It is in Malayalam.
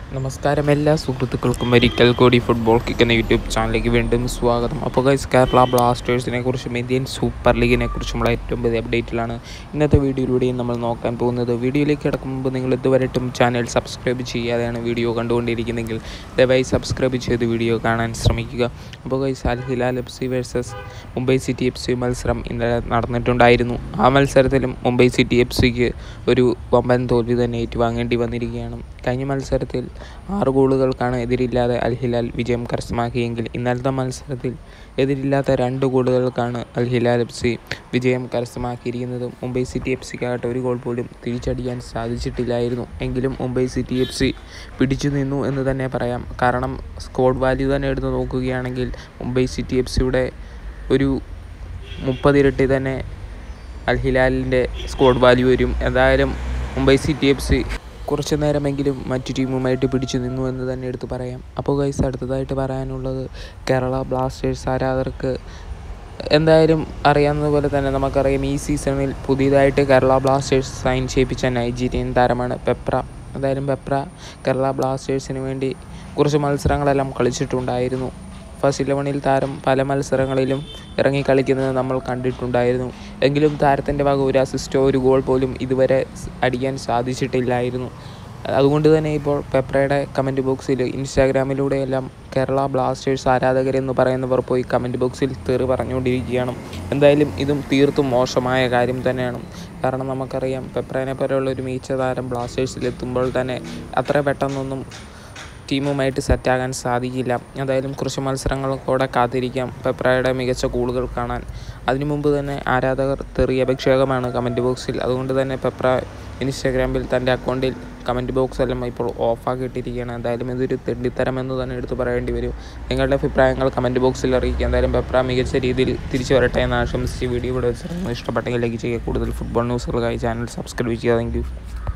നമസ്കാരം എല്ലാ സുഹൃത്തുക്കൾക്കും ഒരിക്കൽ കൂടി ഫുട്ബോൾ കിക്ക് എന്ന യൂട്യൂബ് ചാനലിലേക്ക് വീണ്ടും സ്വാഗതം അപ്പോൾ ഗൈസ് കേരള ബ്ലാസ്റ്റേഴ്സിനെ കുറിച്ചും ഇന്ത്യൻ സൂപ്പർ ലീഗിനെ കുറിച്ചുമുള്ള ഏറ്റവും പുതിയ അപ്ഡേറ്റിലാണ് ഇന്നത്തെ വീഡിയോയിലൂടെയും നമ്മൾ നോക്കാൻ പോകുന്നത് വീഡിയോയിലേക്ക് കിടക്കും മുമ്പ് നിങ്ങൾ ഇതുവരെയിട്ടും ചാനൽ സബ്സ്ക്രൈബ് ചെയ്യാതെയാണ് വീഡിയോ കണ്ടുകൊണ്ടിരിക്കുന്നതെങ്കിൽ ദയവായി സബ്സ്ക്രൈബ് ചെയ്ത് വീഡിയോ കാണാൻ ശ്രമിക്കുക അപ്പോൾ guys Al Hilal F C versus Mumbai City F C മത്സരം ഇന്നലെ നടന്നിട്ടുണ്ടായിരുന്നു ആ മത്സരത്തിലും മുംബൈ സിറ്റി എഫ് സിക്ക് ഒരു വമ്പൻ തോൽവി തന്നെ ഏറ്റുവാങ്ങേണ്ടി വന്നിരിക്കുകയാണ് കഴിഞ്ഞ മത്സരത്തിൽ ആറ് ഗോളുകൾക്കാണ് എതിരില്ലാതെ അൽ ഹിലാൽ വിജയം കരസ്ഥമാക്കിയെങ്കിൽ ഇന്നലത്തെ മത്സരത്തിൽ എതിരില്ലാത്ത രണ്ട് ഗോളുകൾക്കാണ് അൽ ഹിലാൽ എഫ് സി വിജയം കരസ്ഥമാക്കിയിരിക്കുന്നത് മുംബൈ സിറ്റി എഫ് സിക്കാകട്ടെ ഒരു ഗോൾ പോലും തിരിച്ചടിക്കാൻ സാധിച്ചിട്ടില്ലായിരുന്നു എങ്കിലും മുംബൈ സിറ്റി എഫ് സി പിടിച്ചു നിന്നു എന്ന് തന്നെ പറയാം കാരണം സ്കോഡ് വാല്യൂ തന്നെ എടുത്ത് നോക്കുകയാണെങ്കിൽ മുംബൈ സിറ്റി എഫ് സിയുടെ ഒരു മുപ്പതിരട്ടി തന്നെ അൽ ഹിലാലിൻ്റെ സ്കോഡ് വാല്യൂ വരും എന്തായാലും മുംബൈ സിറ്റി എഫ് സി കുറച്ച് നേരമെങ്കിലും മറ്റു ടീമുമായിട്ട് പിടിച്ചു നിന്നു എന്ന് തന്നെ എടുത്ത് പറയാം അപ്പോൾ ഗൈസ് അടുത്തതായിട്ട് പറയാനുള്ളത് കേരള ബ്ലാസ്റ്റേഴ്സ് ആരാധകർക്ക് എന്തായാലും അറിയാവുന്നത് പോലെ തന്നെ നമുക്കറിയാം ഈ സീസണിൽ പുതിയതായിട്ട് കേരള ബ്ലാസ്റ്റേഴ്സ് സൈൻ ചെയ്യിപ്പിച്ച നൈജീരിയൻ താരമാണ് പെപ്ര എന്തായാലും പെപ്ര കേരള ബ്ലാസ്റ്റേഴ്സിന് വേണ്ടി കുറച്ച് മത്സരങ്ങളെല്ലാം കളിച്ചിട്ടുണ്ടായിരുന്നു ഫസ്റ്റ് ഇലവനിൽ താരം പല മത്സരങ്ങളിലും ഇറങ്ങി കളിക്കുന്നത് നമ്മൾ കണ്ടിട്ടുണ്ടായിരുന്നു എങ്കിലും താരത്തിൻ്റെ വക ഒരു അസിസ്റ്റോ ഒരു ഗോൾ പോലും ഇതുവരെ അടിക്കാൻ സാധിച്ചിട്ടില്ലായിരുന്നു അതുകൊണ്ട് തന്നെ ഇപ്പോൾ പെപ്രയുടെ കമൻറ്റ് ബോക്സിൽ ഇൻസ്റ്റാഗ്രാമിലൂടെയെല്ലാം കേരള ബ്ലാസ്റ്റേഴ്സ് ആരാധകരെന്ന് പറയുന്നവർ പോയി കമൻറ്റ് ബോക്സിൽ തെറി പറഞ്ഞുകൊണ്ടിരിക്കുകയാണ് എന്തായാലും ഇതും തീർത്തും മോശമായ കാര്യം തന്നെയാണ് കാരണം നമുക്കറിയാം പെപ്രേനെ പോലെയുള്ള ഒരു മികച്ച താരം ബ്ലാസ്റ്റേഴ്സിൽ എത്തുമ്പോൾ തന്നെ അത്ര പെട്ടെന്നൊന്നും ടീമുമായിട്ട് സെറ്റാകാൻ സാധിക്കില്ല എന്തായാലും കുറച്ച് മത്സരങ്ങൾ കൂടെ കാത്തിരിക്കാം പെപ്രയുടെ മികച്ച ഗോളുകൾ കാണാൻ അതിനു മുമ്പ് തന്നെ ആരാധകർ തെറി അഭിഷേകമാണ് കമൻറ്റ് ബോക്സിൽ അതുകൊണ്ട് തന്നെ പെപ്ര ഇൻസ്റ്റാഗ്രാമിൽ തൻ്റെ അക്കൗണ്ടിൽ കമൻറ്റ് ബോക്സ് എല്ലാം ഇപ്പോൾ ഓഫാക്കിയിട്ടിരിക്കുകയാണ് എന്തായാലും ഇതൊരു തെണ്ടിത്തരം എന്ന് തന്നെ എടുത്ത് പറയേണ്ടി വരും നിങ്ങളുടെ അഭിപ്രായങ്ങൾ കമൻറ്റ് ബോക്സിൽ അറിയിക്കുക എന്തായാലും പെപ്ര മികച്ച രീതിയിൽ തിരിച്ചു വരട്ടെ എന്ന് ആശംസിച്ച് വീഡിയോ ഇവിടെ വെച്ചിരുന്നു ഇഷ്ടപ്പെട്ടെങ്കിൽ ലൈക്ക് ചെയ്യുക കൂടുതൽ ഫുട്ബോൾ ന്യൂസുകൾക്കായി ചാനൽ സബ്സ്ക്രൈബ് ചെയ്യുക താങ്ക്